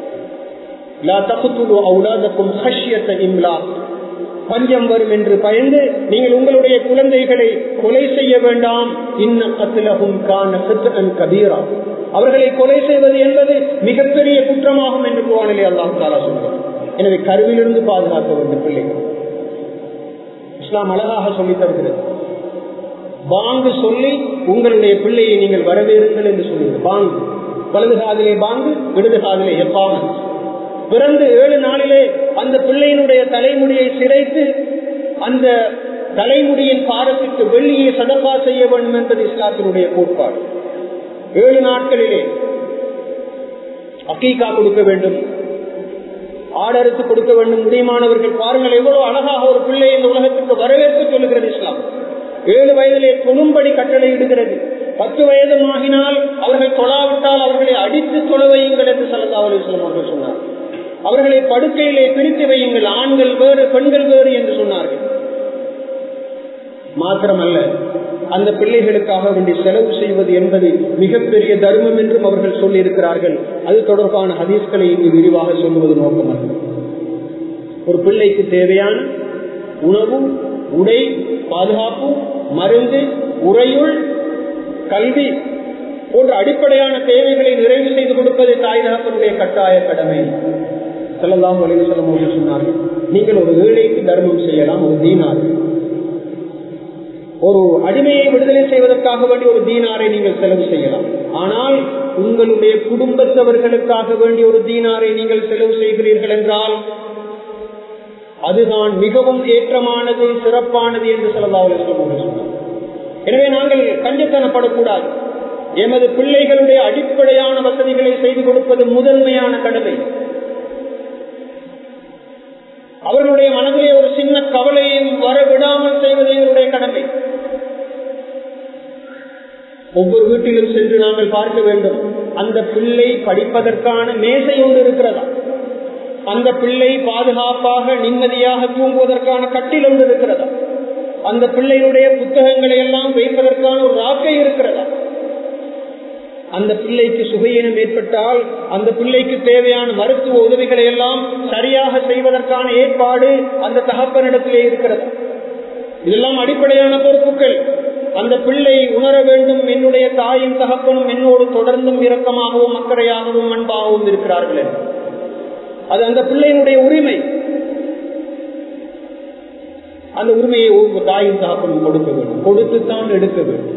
பஞ்சம் வரும் என்று பயந்து நீங்கள் உங்களுடைய குழந்தைகளை கொலை செய்ய வேண்டாம் இன்னும் அத்திலகும் காண கபீரா அவர்களை கொலை செய்வது என்பது மிகப்பெரிய குற்றமாகும் என்று குவானிலே அல்லாஹ் தாலா சொல்கிறார் எனவே கருவிலிருந்து பாதுகாக்க வேண்டும் பிள்ளைகள் இஸ்லாம் அழகாக சொல்லி தருகிறது பாங்கு சொல்லி உங்களுடைய பிள்ளையை நீங்கள் வரவேறுங்கள் என்று சொல்லுங்கள் பாங்கு வலது காதிலே பாங்கு இடது காதிலே எப்பாமன் பிறந்து ஏழு நாளிலே அந்த பிள்ளையினுடைய தலைமுடியை சிரைத்து அந்த தலைமுடியின் பாரத்துக்கு வெள்ளியை சதப்பா செய்ய வேண்டும் என்பது இஸ்லாத்தினுடைய கோட்பாடு ஏழு நாட்களிலே அக்கீகா கொடுக்க வேண்டும் ஆடறுத்து கொடுக்க வேண்டும் முடியுமானவர்கள் பாருங்கள் எவ்வளவு அழகாக ஒரு பிள்ளை இந்த உலகத்துக்கு வரவேற்பு சொல்லுகிறது இஸ்லாம் ஏழு வயதிலே தொழும்படி கட்டளை இடுகிறது பத்து வயது ஆகினால் அவர்கள் தொழாவிட்டால் அவர்களை அடித்து தொழ வையுங்கள் என்று சல்லா அலிஸ்லாம் அவர்கள் சொன்னார் அவர்களை படுக்கையிலே பிரித்து வையுங்கள் ஆண்கள் வேறு பெண்கள் வேறு என்று சொன்னார்கள் மாத்திரமல்ல அந்த பிள்ளைகளுக்காக வேண்டி செலவு செய்வது என்பது மிகப்பெரிய தர்மம் என்றும் அவர்கள் சொல்லி இருக்கிறார்கள் அது தொடர்பான ஹதீஸ்களை இங்கு விரிவாக சொல்லுவது நோக்கமல்ல ஒரு பிள்ளைக்கு தேவையான உணவு உடை பாதுகாப்பு மருந்து உறையுள் கல்வி போன்ற அடிப்படையான தேவைகளை நிறைவு செய்து கொடுப்பது தாய் தகப்பனுடைய கட்டாய கடமை செல்லலாம் வலிவு செல்லும் சொன்னார்கள் நீங்கள் ஒரு ஏழைக்கு தர்மம் செய்யலாம் ஒரு தீனார் ஒரு அடிமையை விடுதலை செய்வதற்காக வேண்டி ஒரு தீனாரை நீங்கள் செலவு செய்யலாம் ஆனால் உங்களுடைய குடும்பத்தவர்களுக்காக வேண்டி ஒரு தீனாரை நீங்கள் செலவு செய்கிறீர்கள் என்றால் அதுதான் மிகவும் ஏற்றமானது சிறப்பானது என்று செல்லலாம் சொன்னார் எனவே நாங்கள் கஞ்சத்தனப்படக்கூடாது எமது பிள்ளைகளுடைய அடிப்படையான வசதிகளை செய்து கொடுப்பது முதன்மையான கடமை அவர்களுடைய மனதிலே ஒரு சின்ன கவலையும் வர விடாமல் செய்வது எங்களுடைய கடமை ஒவ்வொரு வீட்டிலும் சென்று நாங்கள் பார்க்க வேண்டும் அந்த பிள்ளை படிப்பதற்கான மேசை ஒன்று இருக்கிறதா அந்த பிள்ளை பாதுகாப்பாக நிம்மதியாக தூங்குவதற்கான கட்டில் ஒன்று இருக்கிறதா அந்த பிள்ளைகளுடைய புத்தகங்களை எல்லாம் வைப்பதற்கான ஒரு ராக்கை இருக்கிறதா அந்த பிள்ளைக்கு சுகையினம் ஏற்பட்டால் அந்த பிள்ளைக்கு தேவையான மருத்துவ உதவிகளை எல்லாம் சரியாக செய்வதற்கான ஏற்பாடு அந்த தகப்பனிடத்திலே இருக்கிறது இதெல்லாம் அடிப்படையான பொறுப்புகள் அந்த பிள்ளை உணர வேண்டும் என்னுடைய தாயும் தகப்பனும் என்னோடு தொடர்ந்தும் இரக்கமாகவும் அக்கறையாகவும் அன்பாகவும் இருக்கிறார்கள் அது அந்த பிள்ளையினுடைய உரிமை அந்த உரிமையை ஒவ்வொரு தாயும் தகப்பனும் கொடுக்க வேண்டும் கொடுத்துத்தான் எடுக்க வேண்டும்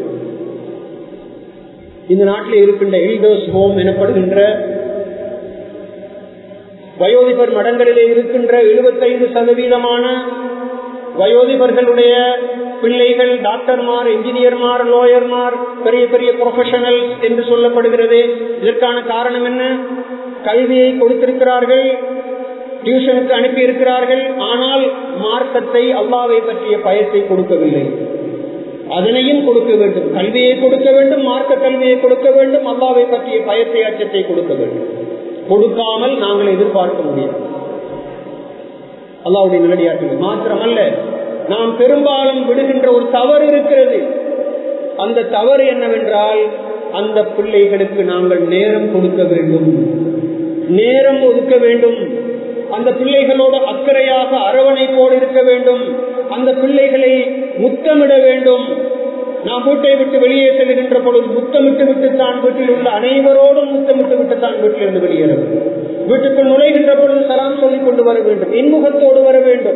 இந்த நாட்டில் இருக்கின்ற எல்டர்ஸ் ஹோம் எனப்படுகின்ற வயோதிபர் மடங்களிலே இருக்கின்ற எழுபத்தைந்து சதவீதமான வயோதிபர்களுடைய பிள்ளைகள் டாக்டர்மார் இன்ஜினியர்மார் லோயர்மார் பெரிய பெரிய ப்ரொஃபஷனல் என்று சொல்லப்படுகிறது இதற்கான காரணம் என்ன கல்வியை கொடுத்திருக்கிறார்கள் டியூஷனுக்கு அனுப்பி இருக்கிறார்கள் ஆனால் மார்க்கத்தை அல்லாவை பற்றிய பயத்தை கொடுக்கவில்லை அதனையும் கொடுக்க வேண்டும் கல்வியை கொடுக்க வேண்டும் மார்க்க கல்வியை கொடுக்க வேண்டும் அல்லாவை பற்றிய பயத்தை அச்சத்தை கொடுக்க வேண்டும் கொடுக்காமல் நாங்கள் எதிர்பார்க்க முடியும் அல்லாவுடைய நிலடியார்கள் மாத்திரமல்ல நாம் பெரும்பாலும் விடுகின்ற ஒரு தவறு இருக்கிறது அந்த தவறு என்னவென்றால் அந்த பிள்ளைகளுக்கு நாங்கள் நேரம் கொடுக்க வேண்டும் நேரம் ஒதுக்க வேண்டும் அந்த பிள்ளைகளோடு அக்கறையாக அரவணைப்போடு இருக்க வேண்டும் அந்த பிள்ளைகளை முத்தமிட வேண்டும் நாம் வீட்டை விட்டு வெளியே செல்கின்ற பொழுது முத்தமிட்டு விட்டு தான் வீட்டில் உள்ள அனைவரோடும் முத்தமிட்டு விட்டு தான் வீட்டிலிருந்து வெளியேற வேண்டும் வீட்டுக்குள் நுழைகின்ற பொழுது சலாம் சொல்லிக் கொண்டு வர வேண்டும் இன்முகத்தோடு வர வேண்டும்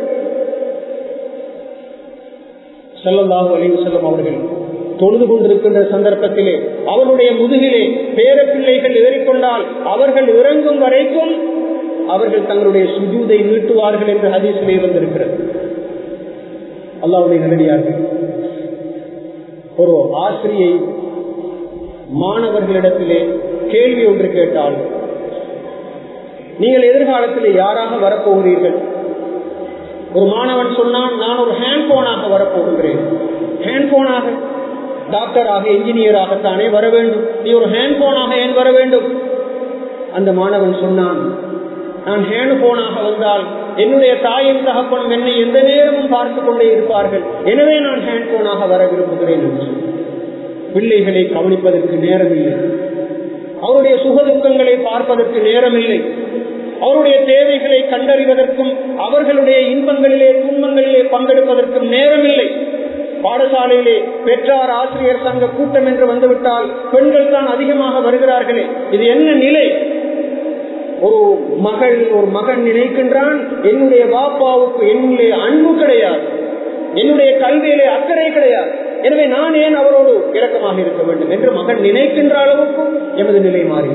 செல்லல்லாஹு அலைவு செல்லும் அவர்கள் தொழுது கொண்டிருக்கின்ற சந்தர்ப்பத்திலே அவருடைய முதுகிலே பேர பிள்ளைகள் ஏறிக்கொண்டால் அவர்கள் இறங்கும் வரைக்கும் அவர்கள் தங்களுடைய சுஜூதை நீட்டுவார்கள் என்று ஹதீசிலே வந்திருக்கிறது அல்லாவுடைய நல்லடியார்கள் ஒரு ஆசிரியை மாணவர்களிடத்திலே கேள்வி ஒன்று கேட்டால் நீங்கள் எதிர்காலத்திலே யாராக வரப்போகிறீர்கள் ஒரு மாணவன் சொன்னான் நான் ஒரு ஹேண்ட் போனாக வரப்போகின்றேன் ஹேண்ட் போனாக டாக்டராக இன்ஜினியராகத்தானே வர வேண்டும் நீ ஒரு ஹேண்ட் போனாக ஏன் வர வேண்டும் அந்த மாணவன் சொன்னான் நான் ஹேண்ட் போனாக வந்தால் என்னுடைய தாயின் தகப்பனும் என்னை எந்த நேரமும் பார்த்து கொண்டே இருப்பார்கள் எனவே நான் ஹேண்ட் போனாக வர விரும்புகிறேன் என்று பிள்ளைகளை கவனிப்பதற்கு நேரமில்லை அவருடைய சுகதுக்கங்களை பார்ப்பதற்கு நேரமில்லை அவருடைய தேவைகளை கண்டறிவதற்கும் அவர்களுடைய இன்பங்களிலே துன்பங்களிலே பங்கெடுப்பதற்கும் நேரமில்லை பாடசாலையிலே பெற்றார் ஆசிரியர் சங்க கூட்டம் என்று வந்துவிட்டால் பெண்கள் தான் அதிகமாக வருகிறார்களே இது என்ன நிலை ஒரு மகள் ஒரு மகன் நினைக்கின்றான் என்னுடைய பாப்பாவுக்கு என்னுடைய அன்பு கிடையாது என்னுடைய கல்வியிலே அக்கறை கிடையாது எனவே நான் ஏன் அவரோடு இறக்கமாக இருக்க வேண்டும் என்று மகன் நினைக்கின்ற அளவுக்கும் எமது நிலை மாறி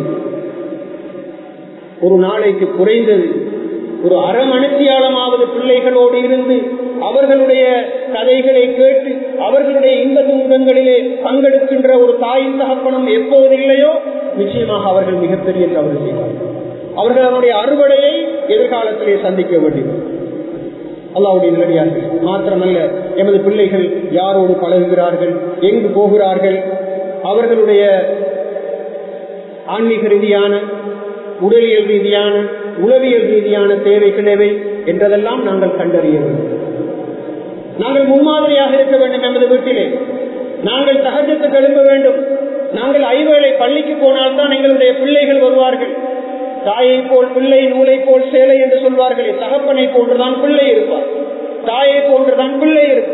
ஒரு நாளைக்கு குறைந்தது ஒரு அரை மணித்தியாலமாவது பிள்ளைகளோடு இருந்து அவர்களுடைய கதைகளை கேட்டு அவர்களுடைய இன்ப துன்பங்களிலே பங்கெடுக்கின்ற ஒரு தாயின் தகப்பனம் எப்போது இல்லையோ நிச்சயமாக அவர்கள் மிகப்பெரிய தவறு செய்வார்கள் அவர்கள் அவருடைய அறுவடையை எதிர்காலத்திலே சந்திக்க வேண்டும் அல்லாவுடைய நிலடியார்கள் மாத்திரமல்ல எமது பிள்ளைகள் யாரோடு பழகுகிறார்கள் எங்கு போகிறார்கள் அவர்களுடைய ஆன்மீக ரீதியான உடலியல் ரீதியான உளவியல் ரீதியான தேவைகள் எவை என்றதெல்லாம் நாங்கள் கண்டறிய வேண்டும் நாங்கள் முன்மாதிரியாக இருக்க வேண்டும் எமது வீட்டிலே நாங்கள் சகஜத்துக்கு எழுப்ப வேண்டும் நாங்கள் ஐவேளை பள்ளிக்கு போனால்தான் எங்களுடைய பிள்ளைகள் வருவார்கள் தாயை போல் பிள்ளை நூலை போல் சேலை என்று சொல்வார்களே தகப்பனை போன்றுதான் பிள்ளை இருப்பார் தாயை போன்றுதான் பிள்ளை இருக்கும்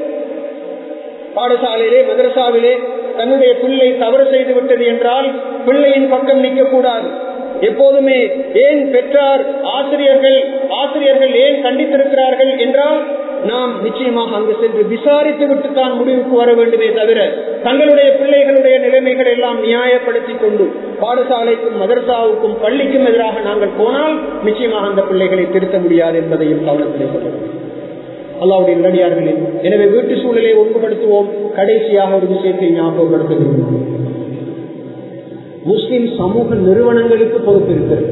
பாடசாலையிலே மதரசாவிலே தன்னுடைய பிள்ளை தவறு செய்து விட்டது என்றால் பிள்ளையின் பக்கம் நிற்க கூடாது எப்போதுமே ஏன் பெற்றார் ஆசிரியர்கள் ஆசிரியர்கள் ஏன் கண்டித்திருக்கிறார்கள் என்றால் நாம் நிச்சயமாக அங்கு சென்று விசாரித்து விட்டு தான் முடிவுக்கு வர வேண்டுமே தவிர தங்களுடைய பிள்ளைகளுடைய நிலைமைகள் எல்லாம் நியாயப்படுத்தி கொண்டு பாடசாலைக்கும் மதரசாவுக்கும் பள்ளிக்கும் எதிராக நாங்கள் போனால் நிச்சயமாக அந்த பிள்ளைகளை திருத்த முடியாது என்பதையும் கவனத்திலே சொல்ல அல்லாவுடைய நடிகார்களே எனவே வீட்டு சூழலை ஒன்றுபடுத்துவோம் கடைசியாக ஒரு விஷயத்தை ஞாபகப்படுத்த விரும்புகிறோம் முஸ்லிம் சமூக நிறுவனங்களுக்கு பொறுப்பு இருக்கிறது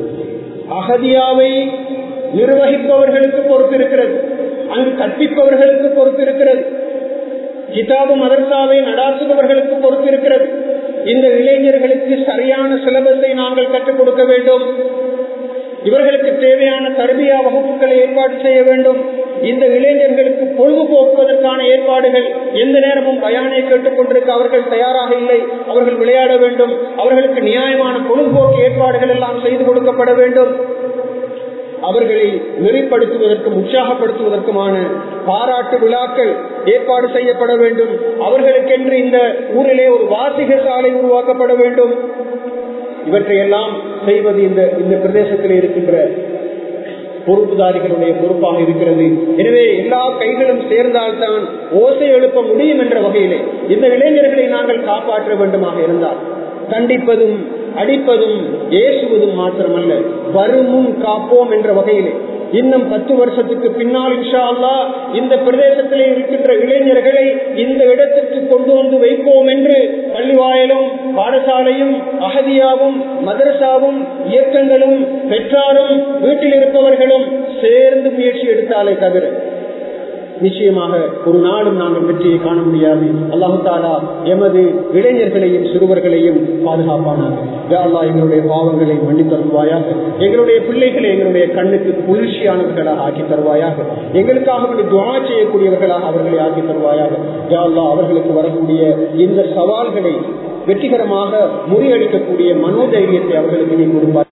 அகதியாவை நிர்வகிப்பவர்களுக்கு பொறுப்பு இருக்கிறது அங்கு கற்பிப்பவர்களுக்கு பொறுப்பு இருக்கிறது கிதாபு மதர்சாவை நடாத்துபவர்களுக்கு பொறுப்பு இருக்கிறது இந்த இளைஞர்களுக்கு சரியான சிலபஸை நாங்கள் கற்றுக் கொடுக்க வேண்டும் இவர்களுக்கு தேவையான தர்பியா வகுப்புகளை ஏற்பாடு செய்ய வேண்டும் இந்த இளைஞர்களுக்கு பொழுதுபோக்குவதற்கான ஏற்பாடுகள் எந்த நேரமும் பயானை கேட்டுக் கொண்டிருக்க அவர்கள் தயாராக இல்லை அவர்கள் விளையாட வேண்டும் அவர்களுக்கு நியாயமான பொழுதுபோக்கு ஏற்பாடுகள் எல்லாம் செய்து கொடுக்கப்பட வேண்டும் அவர்களை நெறிப்படுத்துவதற்கும் உற்சாகப்படுத்துவதற்குமான பாராட்டு விழாக்கள் ஏற்பாடு செய்யப்பட வேண்டும் அவர்களுக்கென்று இந்த ஊரிலே ஒரு வாசிக சாலை உருவாக்கப்பட வேண்டும் இவற்றையெல்லாம் செய்வது இந்த இந்த பிரதேசத்தில் இருக்கின்ற பொறுப்புதாரிகளுடைய பொறுப்பாக இருக்கிறது எனவே எல்லா கைகளும் சேர்ந்தால்தான் ஓசை எழுப்ப முடியும் என்ற வகையிலே இந்த இளைஞர்களை நாங்கள் காப்பாற்ற வேண்டுமாக இருந்தால் கண்டிப்பதும் அடிப்பதும் ஏசுவதும் மாத்திரமல்ல வருமும் காப்போம் என்ற வகையிலே இன்னும் பத்து வருஷத்துக்கு பின்னால் இன்ஷா அல்லா இந்த பிரதேசத்திலே இருக்கின்ற இளைஞர்களை இந்த இடத்திற்கு கொண்டு வந்து வைப்போம் என்று பள்ளிவாயலும் பாடசாலையும் அகதியாவும் மதரசாவும் இயக்கங்களும் பெற்றாரும் வீட்டில் இருப்பவர்களும் சேர்ந்து முயற்சி எடுத்தாலே தவிர நிச்சயமாக ஒரு நாளும் நாங்கள் வெற்றியை காண முடியாது அல்லாஹு தாலா எமது இளைஞர்களையும் சிறுவர்களையும் பாதுகாப்பானாக யாழ்லா எங்களுடைய பாவங்களை மன்னித் தருவாயாக எங்களுடைய பிள்ளைகளை எங்களுடைய கண்ணுக்கு குளிர்ச்சியானவர்களாக ஆக்கி தருவாயாக எங்களுக்காக வேண்டி துவா செய்யக்கூடியவர்களாக அவர்களை ஆக்கி தருவாயாக யாழ்லா அவர்களுக்கு வரக்கூடிய இந்த சவால்களை வெற்றிகரமாக முறியடிக்கக்கூடிய மனோதைரியத்தை அவர்களுக்கு நீ கொடுப்பார்